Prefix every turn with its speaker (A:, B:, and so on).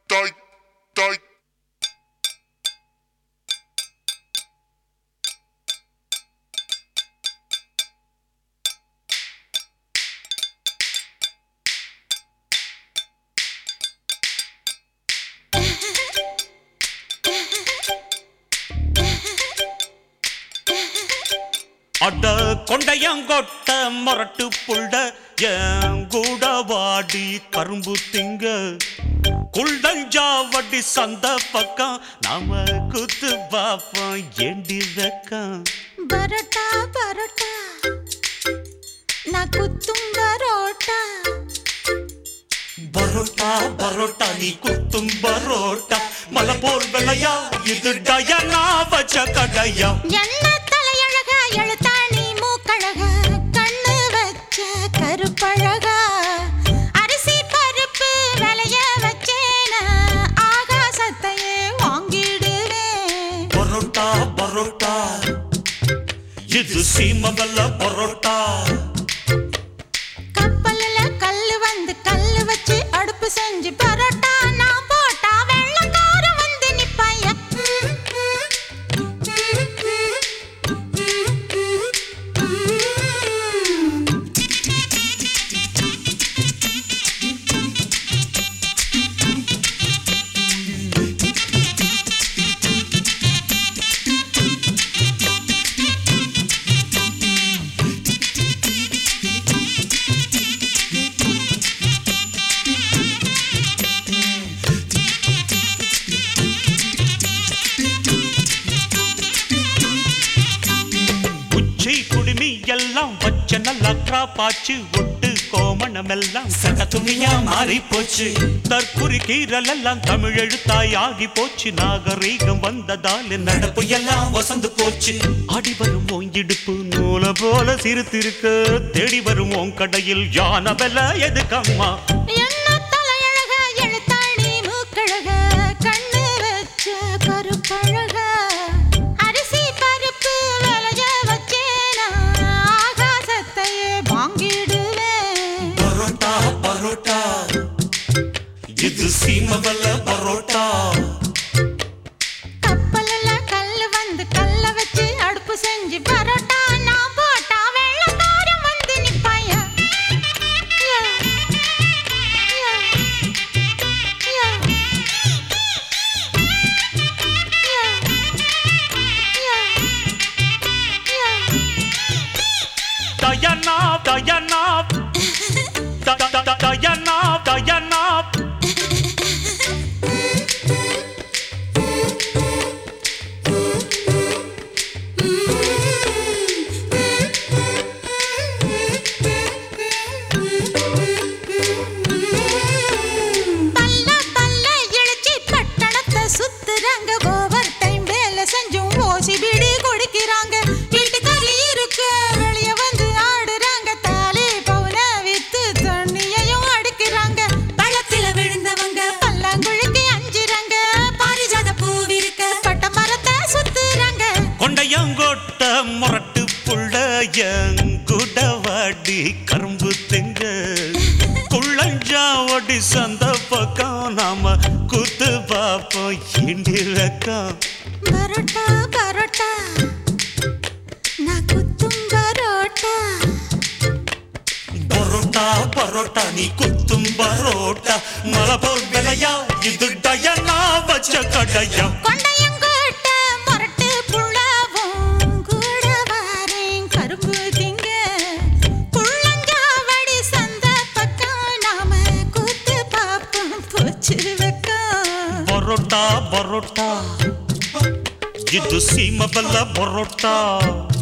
A: Doi, doi.
B: அட கொண்டையங்கொட்ட மொரட்டு புள்ள என் கூட வாடி கரும்பு திங்க குள்ளஞ்சாவடி சந்த பக்கம் நாம குத்து பாப்போம் ஏண்டி வெக்கம்
C: பரோட்டா பரோட்டா நான் குத்தும் பரோட்டா
B: பரோட்டா பரோட்டா நீ குத்தும் பரோட்டா மலை போல் வெள்ளையா இது டயனா வச்ச கடையா
C: என்ன தலையழக எழுத்தாணி மூக்கழக கண்ணு வச்ச கருப்பழகா அரிசி பருப்பு விளைய வச்சேன ஆகாசத்தையே வாங்கிடுவேன்
B: பரோட்டா பரோட்டா இது சீமவல்ல பரோட்டா
C: கப்பல்ல கல்லு வந்து கல்லு வச்சு அடுப்பு செஞ்சு பரோட்டா நான் போட்டா வெள்ளக்காரன் வந்து நிப்பாய
B: உச்சி குடுமி எல்லாம் வச்ச நல்லா கிராப்பாச்சு ஒட்டு கோமணம் எல்லாம் சக துணியா மாறி போச்சு தற்குறி கீரல் எல்லாம் தமிழ் எழுத்தாய் ஆகி போச்சு நாகரீகம் வந்ததால் நடப்பு எல்லாம் வசந்து போச்சு அடி வரும் உன் இடுப்பு நூல போல சிரித்திருக்க தேடி வரும் உன் கடையில் யானை வெல எதுக்கம்மா
C: என்ன தலையழக எழுத்தாணி மூக்கழக கண்ணு வச்ச கருப்பழக அரிசி பருப்பு விளைய வச்சேனா ஆகாசத்தையே வாங்கிடுவேன்
B: பரோட்டா பரோட்டா இது சீமவல்ல பரோட்டா
C: கப்பல்ல கல்லு வந்து கல்ல வச்சு அடுப்பு செஞ்சு பரோட்டா நான் போட்டா வெள்ளக்காரன் வந்து நிப்பாய யா, யா, யா, யா, யா, யா.
B: Diana, Diana, da, da, da, Diana, Diana.
C: பல்ல பல்ல இழுச்சி பட்டணத்தை சுத்துறாங்க ஓவர் டைம் வேலை செஞ்சும் ஓசி பிடி குடிக்கிறாங்க வீட்டுக்காரி இருக்க வெளிய வந்து ஆடுறாங்க தாலி பவுன வித்து தண்ணியையும் அடிக்கிறாங்க பள்ளத்தில விழுந்தவங்க பல்லாங்குழிக்கு அஞ்சுறாங்க பாரிஜாத பூவிருக்க பட்ட மரத்தை சுத்துறாங்க
B: கொண்டையங்கோட்ட முரட்டு புள்ள எங்குட வாடி கரும்பு திங்க குள்ளஞ்சாவடி சந்த பக்கம் நாம குத்து பாப்போம் ஏண்டி வெக்கம்
C: பரோட்டா பரோட்டா நான் குத்தும் பரோட்டா
B: பரோட்டா பரோட்டா நீ குத்தும் பரோட்டா மலை போல் விலையா இது டயனா வச்ச கடையா
C: கொண்டையங்கோட்ட மொரட்டு புள்ளவும் கூட வாரேன் கரும்பு திங்க புள்ளஞ்சாவடி சந்த பக்கம் நாம கூத்து பாப்போம் போச்சு வைக்கம்
B: பரோட்டா பரோட்டா இது சீமபல்ல பரோட்டா